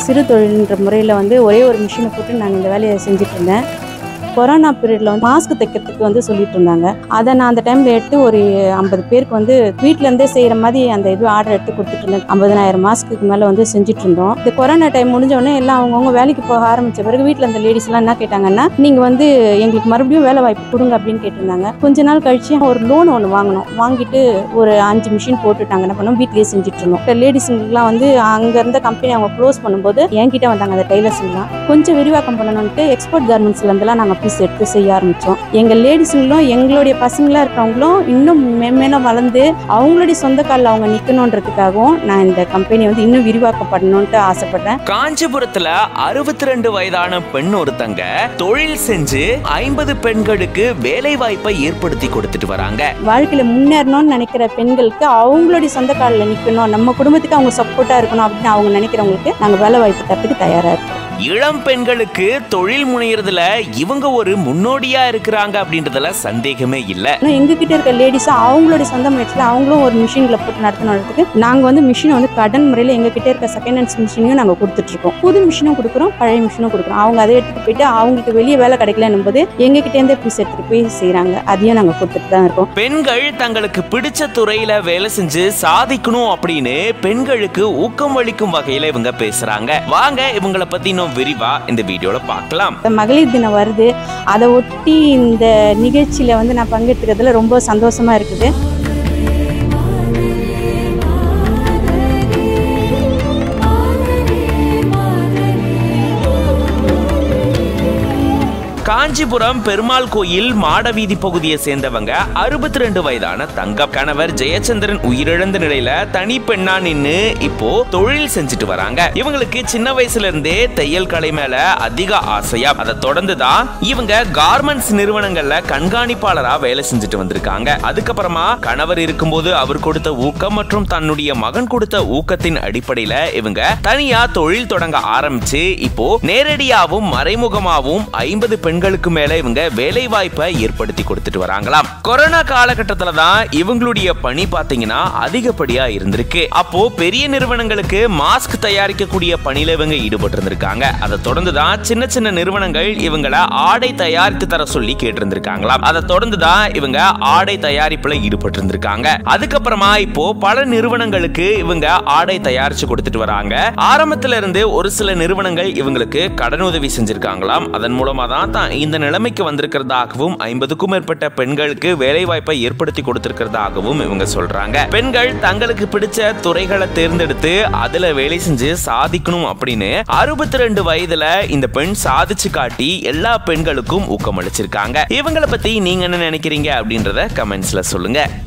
சிறு தொழில்ன்ற முறையில் வந்து ஒரே ஒரு மிஷினை போட்டு நான் இந்த வேலையை செஞ்சுட்டு இருந்தேன் கொரோனா பீரியடில் வந்து மாஸ்க் தைக்கிறதுக்கு வந்து சொல்லிட்டு இருந்தாங்க அதை நான் அந்த டைமில் எடுத்து ஒரு ஐம்பது பேருக்கு வந்து வீட்டிலேருந்தே செய்கிற மாதிரி அந்த இது ஆர்டர் எடுத்து கொடுத்துட்டு இருந்தேன் ஐம்பதனாயிரம் மாஸ்க்கு மேலே வந்து செஞ்சுட்டு இருந்தோம் இந்த கொரோனா டைம் முடிஞ்ச உடனே எல்லாம் அவங்கவுங்க வேலைக்கு போக ஆரம்பிச்ச பிறகு வீட்டில் அந்த லேடிஸ்லாம் என்ன கேட்டாங்கன்னா நீங்கள் வந்து எங்களுக்கு மறுபடியும் வேலை வாய்ப்பு கொடுங்க அப்படின்னு கேட்டிருந்தாங்க கொஞ்ச நாள் கழிச்சு ஒரு லோன் ஒன்று வாங்கினோம் வாங்கிட்டு ஒரு அஞ்சு மிஷின் போட்டுட்டாங்க என்ன பண்ணோம் வீட்லேயே செஞ்சுட்டு இருந்தோம் இப்போ லேடிஸுங்களுக்குலாம் வந்து அங்கே இருந்த கம்பெனி அவங்க க்ளோஸ் பண்ணும்போது என்கிட்ட வந்தாங்க அந்த டைலர்ஸுங்களாம் கொஞ்சம் விரிவாக்கம் பண்ணணும்ட்டு எக்ஸ்போர்ட் கார்மெண்ட்ஸ்லேருந்துலாம் நாங்கள் பீஸ் எடுத்து செய்ய ஆரம்பித்தோம் எங்கள் லேடிஸுங்களும் எங்களுடைய பசங்களாக இருக்கிறவங்களும் இன்னும் மென்மேலும் வளர்ந்து அவங்களுடைய சொந்த காலில் அவங்க நிற்கணுன்றதுக்காகவும் நான் இந்த கம்பெனியை வந்து இன்னும் விரிவாக்கம் பண்ணணுன்ட்டு ஆசைப்பட்றேன் காஞ்சிபுரத்துல அறுபத்தி ரெண்டு வயதான பெண் ஒருத்தங்க தொழில் செஞ்சு ஐம்பது பெண்களுக்கு வேலை வாய்ப்பை ஏற்படுத்தி கொடுத்துட்டு வராங்க வாழ்க்கையில் முன்னேறணும்னு நினைக்கிற பெண்களுக்கு அவங்களுடைய சொந்த காலில் நிற்கணும் நம்ம குடும்பத்துக்கு அவங்க சப்போர்ட்டாக இருக்கணும் அப்படின்னு அவங்க நினைக்கிறவங்களுக்கு நாங்கள் வேலை வாய்ப்பு தரத்துக்கு தயாராக இருக்கோம் இளம் பெண்களுக்கு தொழில் முனையறதுல இவங்க ஒரு முன்னோடியா இருக்கிறாங்க அப்படின்றதுல சந்தேகமே இல்ல ஆனால் எங்ககிட்ட இருக்க லேடிஸும் அவங்களுடைய சொந்த முயற்சியில் அவங்களும் ஒரு மிஷினில் போட்டு நடத்தணுன்றதுக்கு நாங்கள் வந்து மிஷினை வந்து கடன் முறையில் எங்ககிட்ட இருக்க செகண்ட் ஹேண்ட்ஸ் மிஷினையும் நாங்கள் கொடுத்துட்ருக்கோம் புது மிஷினும் கொடுக்குறோம் பழைய மிஷினும் கொடுக்குறோம் அவங்க அதை எடுத்துகிட்டு போயிட்டு அவங்களுக்கு வெளியே வேலை கிடைக்கலன்னும் போது எங்ககிட்டேருந்தே பீஸ் எடுத்துகிட்டு போய் செய்கிறாங்க அதையும் நாங்கள் கொடுத்துட்டு தான் இருக்கோம் பெண்கள் தங்களுக்கு பிடிச்ச துறையில வேலை செஞ்சு சாதிக்கணும் அப்படின்னு பெண்களுக்கு ஊக்கம் அளிக்கும் வகையில இவங்க பேசுறாங்க வாங்க இவங்களை பத்தி இன்னும் விரிவா இந்த வீடியோல பார்க்கலாம் இப்ப மகளிர் தினம் வருது அதை ஒட்டி இந்த நிகழ்ச்சியில் வந்து நான் பங்கெடுத்துக்கிறதுல ரொம்ப சந்தோஷமாக இருக்குது காஞ்சிபுரம் பெருமாள் கோயில் மாடவீதி பகுதியை சேர்ந்தவங்க அறுபத்தி ரெண்டு வயதான தங்கம் கணவர் ஜெயச்சந்திரன் உயிரிழந்த நிலையில தனி பெண்ணா நின்னு இப்போ தொழில் செஞ்சுட்டு வராங்க இவங்களுக்கு சின்ன வயசுல இருந்தே தையல் கலை மேல அதிக ஆசையா அதை தொடர்ந்து தான் இவங்க கார்மெண்ட்ஸ் நிறுவனங்கள்ல கண்காணிப்பாளரா வேலை செஞ்சுட்டு வந்திருக்காங்க அதுக்கப்புறமா கணவர் இருக்கும்போது அவர் கொடுத்த ஊக்கம் மற்றும் தன்னுடைய மகன் கொடுத்த ஊக்கத்தின் அடிப்படையில இவங்க தனியா தொழில் தொடங்க ஆரம்பிச்சு இப்போ நேரடியாவும் மறைமுகமாவும் ஐம்பது பெண்களுக்கு மேல இவங்க வேலை வாய்ப்பை ஏற்படுத்தி கொடுத்துட்டு வராங்களாம் கொரோனா காலகட்டத்துல தான் இவங்களுடைய பணி பாத்தீங்கன்னா அதிகப்படியா இருந்திருக்கு அப்போ பெரிய நிறுவனங்களுக்கு மாஸ்க் தயாரிக்கக்கூடிய பணியில இவங்க ஈடுபட்டு இருந்திருக்காங்க அதை தொடர்ந்து தான் சின்ன சின்ன நிறுவனங்கள் இவங்கள ஆடை தயாரித்து தர சொல்லி கேட்டிருந்திருக்காங்களாம் அதை தொடர்ந்து தான் இவங்க ஆடை தயாரிப்புல ஈடுபட்டு இருந்திருக்காங்க அதுக்கப்புறமா இப்போ பல நிறுவனங்களுக்கு இவங்க ஆடை தயாரிச்சு கொடுத்துட்டு வராங்க ஆரம்பத்துல இருந்து ஒரு சில நிறுவனங்கள் இவங்களுக்கு கடனுதவி செஞ்சிருக்காங்களாம் அதன் மூலமா தான் தான் இந்த நிலைமைக்கு வந்திருக்கிறதாகவும் ஐம்பதுக்கும் மேற்பட்ட பெண்களுக்கு வேலை வாய்ப்பை ஏற்படுத்தி கொடுத்திருக்கிறதாகவும் இவங்க சொல்றாங்க பெண்கள் தங்களுக்கு பிடிச்ச துறைகளை தேர்ந்தெடுத்து அதுல வேலை செஞ்சு சாதிக்கணும் அப்படின்னு அறுபத்தி ரெண்டு வயதுல இந்த பெண் சாதிச்சு காட்டி எல்லா பெண்களுக்கும் ஊக்கம் அளிச்சிருக்காங்க இவங்களை பத்தி நீங்க என்ன நினைக்கிறீங்க அப்படின்றத கமெண்ட்ஸ்ல சொல்லுங்க